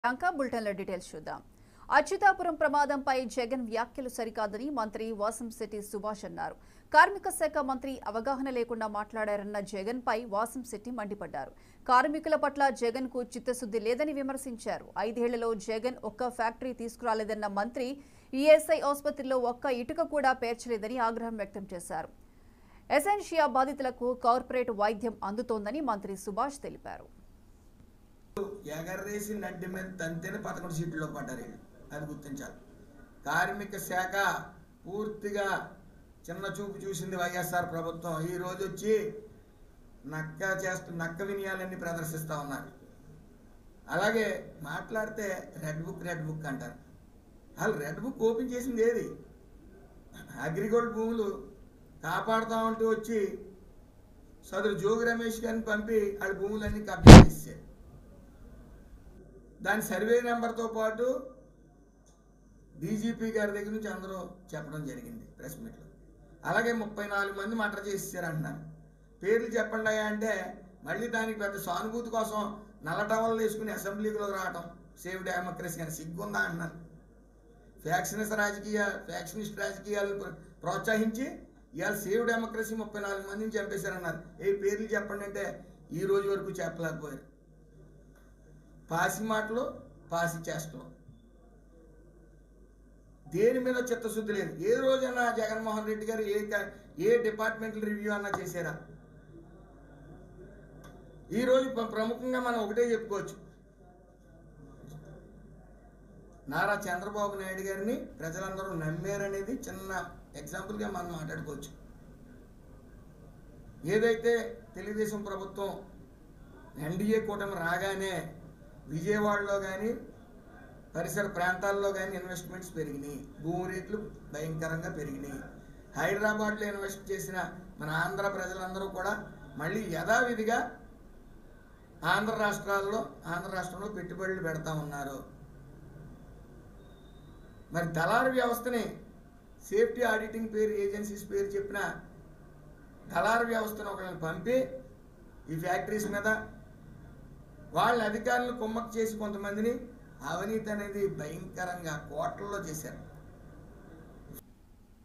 లంక బులెటిన్ల details చూద్దాం అచ్యుతాపురం ప్రమాదంపై జగన్ వ్యాఖ్యలు సరికాదని మంత్రి వాసంశెట్టి సుభాష్ అన్నారు కార్మిక శాఖ మంత్రి అవగాహన లేకుండా మాట్లాడారన్న జగన్ పై వాసంశెట్టి మండిపడ్డారు కార్మికుల పట్ల జగన్ కు చిత్తశుద్ధి లేదని విమర్శించారు ఐదేళ్లలో జగన్ ఒక్క ఫ్యాక్టరీ తీసుకురాలేదన్న మంత్రి ఈఎస్ఐ ఆసుపత్రిలో ఒక్క ఇటుక కూడా పేర్చలేదని ఆగ్రహం వ్యక్తం చేశారు ఎసెన్షియా బాధితులకు కార్పొరేట్ వైద్యం అందుతోందని మంత్రి సుభాష్ తెలిపారు ఎగర్రేసి నడ్డి మీద తంతేనే పదకొండు సీట్లలో పడ్డారు వీళ్ళు అది గుర్తించాలి కార్మిక శాఖ పూర్తిగా చిన్న చూపు చూసింది వైఎస్ఆర్ ప్రభుత్వం ఈ రోజు వచ్చి నక్క చేస్తూ నక్క వినయాలన్నీ ప్రదర్శిస్తూ ఉన్నారు అలాగే మాట్లాడితే రెడ్ బుక్ రెడ్ బుక్ అంటారు వాళ్ళు రెడ్ బుక్ ఓపెన్ చేసింది ఏది అగ్రిగోల్డ్ భూములు కాపాడుతా ఉంటూ వచ్చి సదరు జోగి రమేష్ గారిని పంపి వాళ్ళ భూములన్నీ కబ్జా చేశారు దాని సర్వే నెంబర్తో పాటు డీజీపీ గారి దగ్గర నుంచి అందరూ చెప్పడం జరిగింది ప్రెస్ మీట్లో అలాగే ముప్పై నాలుగు మంది మర్డర్ చేసేసారు అంటున్నారు పేర్లు చెప్పండి అయ్యా అంటే మళ్ళీ దానికి పెద్ద సానుభూతి కోసం నల్ల టవల్ వేసుకుని అసెంబ్లీలో రావటం సేవ్ డెమోక్రసీ అని సిగ్గుందా అంటున్నారు ఫ్యాక్షనిస్ట్ రాజకీయ ఫ్యాక్షనిస్ట్ రాజకీయాలు ప్ర- ప్రోత్సహించి ఇవాళ సేవ్ డెమోక్రసీ ముప్పై నాలుగు మందిని చంపేశారన్నారు ఏ పేర్లు చెప్పండి అంటే ఈ రోజు వరకు చెప్పలేకపోయారు పాసి మాటలు పాసి చేష్టలు దేని మీద చిత్తశుద్ధి లేదు ఏ రోజైనా జగన్మోహన్ రెడ్డి గారు ఏ క- ఏ డిపార్ట్మెంటల్ రివ్యూ అన్నా చేశారా ఈ రోజు ప్ర- ప్రముఖంగా మనం ఒకటే చెప్పుకోవచ్చు నారా చంద్రబాబు నాయుడు గారిని ప్రజలందరూ నమ్మారనేది చిన్న ఎగ్జాంపుల్గా మనం మాట్లాడుకోవచ్చు ఏదైతే తెలుగుదేశం ప్రభుత్వం ఎన్డీఏ కూటమి రాగానే విజయవాడలో కానీ పరిసర ప్రాంతాల్లో కానీ ఇన్వెస్ట్మెంట్స్ పెరిగినాయి భూమి రేట్లు భయంకరంగా పెరిగినాయి హైదరాబాద్లో ఇన్వెస్ట్ చేసిన మన ఆంధ్ర ప్రజలందరూ కూడా మళ్ళీ యథావిధిగా ఆంధ్ర రాష్ట్రాల్లో ఆంధ్ర రాష్ట్రంలో పెట్టుబడులు పెడతా ఉన్నారు మరి దళారు వ్యవస్థని సేఫ్టీ ఆడిటింగ్ పేరు ఏజెన్సీస్ పేరు చెప్పిన దళారు వ్యవస్థను ఒకళ్ళని పంపి ఈ ఫ్యాక్టరీస్ మీద వాళ్ళ అధికారులను కుమ్మక్కు చేసి కొంతమందిని అవినీతి అనేది భయంకరంగా కోట్లలో చేశారు